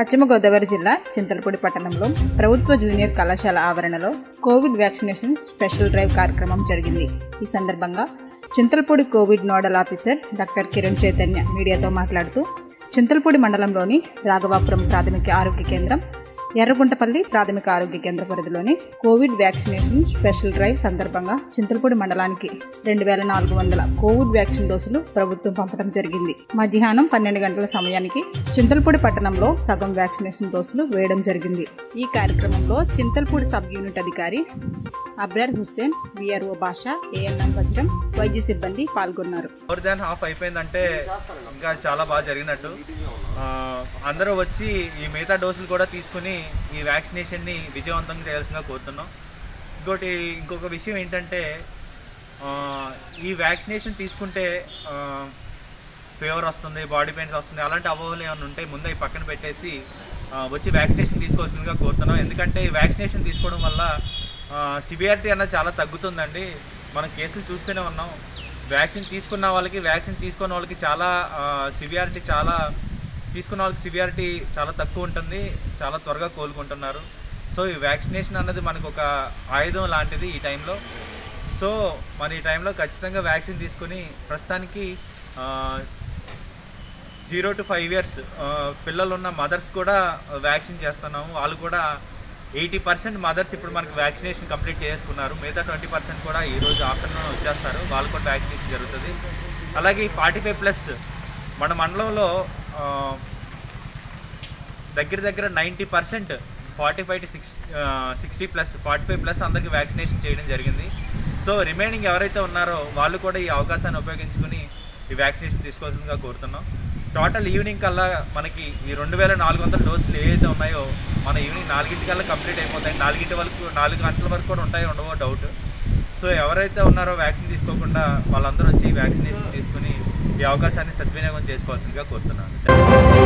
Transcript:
పశ్చిమ గోదావరి జిల్లా చింతలపూడి పట్టణంలో ప్రభుత్వ జూనియర్ కళాశాల ఆవరణలో కోవిడ్ వ్యాక్సినేషన్ స్పెషల్ డ్రైవ్ కార్యక్రమం జరిగింది ఈ సందర్భంగా Chintalapudi covid nodal officer doctor Kiran Chaitanya మీడియాతో మాట్లాడుతూ చింతలపూడి మండలంలోని రాఘవాపురం ప్రాథమిక ఆరోగ్య కేంద్రం ఎర్రగుంటపల్లి ప్రాథమిక ఆరోగ్య కేంద్ర పరిధిలోని కోవిడ్ వ్యాక్సినేషన్ స్పెషల్ డ్రైవ్ సందర్భంగా చింతలపూడి మండలానికి రెండు వేల నాలుగు వందల కోవిడ్ వ్యాక్సిన్ డోసులు ప్రభుత్వం పంపడం జరిగింది మధ్యాహ్నం పన్నెండు గంటల సమయానికి చింతలపూడి పట్టణంలో సగం వ్యాక్సినేషన్ డోసులు వేయడం జరిగింది ఈ కార్యక్రమంలో చింతలపూడి సబ్ యూనిట్ అధికారి అబ్రార్ హుస్సేన్ విఆర్ఓ భాష ఏఎన్ఎం వజ్రం వైద్య సిబ్బంది పాల్గొన్నారు మోర్ దాన్ హాఫ్ అయిపోయిందంటే ఇంకా చాలా బాగా జరిగినట్టు ఆ, అందరూ వచ్చి ఈ మిగతా డోసులు కూడా తీసుకుని ఈ వ్యాక్సినేషన్ని విజయవంతంగా చేయాల్సిందిగా కోరుతున్నాం ఇంకోటి ఇంకొక విషయం ఏంటంటే ఆ, ఈ వ్యాక్సినేషన్ తీసుకుంటే ఫీవర్ వస్తుంది బాడీ పెయిన్స్ వస్తుంది అలాంటి అవ్వలు ఏమైనా ఉంటే ముందే ఈ పక్కన పెట్టేసి ఆ, వచ్చి వ్యాక్సినేషన్ తీసుకోవాల్సిందిగా కోరుతున్నాం ఎందుకంటే ఈ వ్యాక్సినేషన్ తీసుకోవడం వల్ల సివియారిటీ అన్నది చాలా తగ్గుతుందండి మనం కేసులు చూస్తూనే ఉన్నాం వ్యాక్సిన్ తీసుకున్న వాళ్ళకి వ్యాక్సిన్ తీసుకున్న వాళ్ళకి చాలా సివియారిటీ చాలా తీసుకున్న వాళ్ళకి సివియారిటీ చాలా తక్కువ ఉంటుంది చాలా త్వరగా కోలుకుంటున్నారు సో ఈ వ్యాక్సినేషన్ అన్నది మనకు ఒక ఆయుధం లాంటిది ఈ టైంలో సో మన ఈ టైంలో ఖచ్చితంగా వ్యాక్సిన్ తీసుకుని ప్రస్తుతానికి జీరో టు ఫైవ్ ఇయర్స్ పిల్లలు ఉన్న మదర్స్ కూడా వ్యాక్సిన్ చేస్తున్నాము వాళ్ళు కూడా ఎయిటీ పర్సెంట్ మదర్స్ ఇప్పుడు మనకి వ్యాక్సినేషన్ కంప్లీట్ చేసుకున్నారు మిగతా ట్వంటీ పర్సెంట్ కూడా ఈరోజు ఆఫ్టర్నూన్ వచ్చేస్తారు వాళ్ళు కూడా వ్యాక్సినేషన్ జరుగుతుంది అలాగే ఫార్టీ ఫైవ్ ప్లస్ మన మండలంలో ఆ, దగ్గర దగ్గర ninety percent forty five to six sixty plus forty five plus అందరికి వ్యాక్సినేషన్ చేయడం జరిగింది సో రిమైనింగ్ ఎవరైతే ఉన్నారో వాళ్ళు కూడా ఈ అవకాశాన్ని ఉపయోగించుకుని ఈ వ్యాక్సినేషన్ తీసుకోవాల్సిందిగా కోరుతున్నాం టోటల్ ఈవినింగ్ కల్లా మనకి ఈ రెండు వేల నాలుగు వందల డోసులు ఏవైతే ఉన్నాయో మన ఈవినింగ్ నాలుగింటి కల్లా కంప్లీట్ అయిపోతాయి నాలుగింటి వరకు నాలుగు గంటల వరకు కూడా ఉంటాయో ఉండవో డౌట్ సో ఎవరైతే ఉన్నారో వ్యాక్సిన్ తీసుకోకుండా వాళ్ళందరూ వచ్చి ఈ వ్యాక్సినేషన్ తీసుకుని ఈ అవకాశాన్ని సద్వినియోగం చేసుకోవాల్సిందిగా కోరుతున్నాను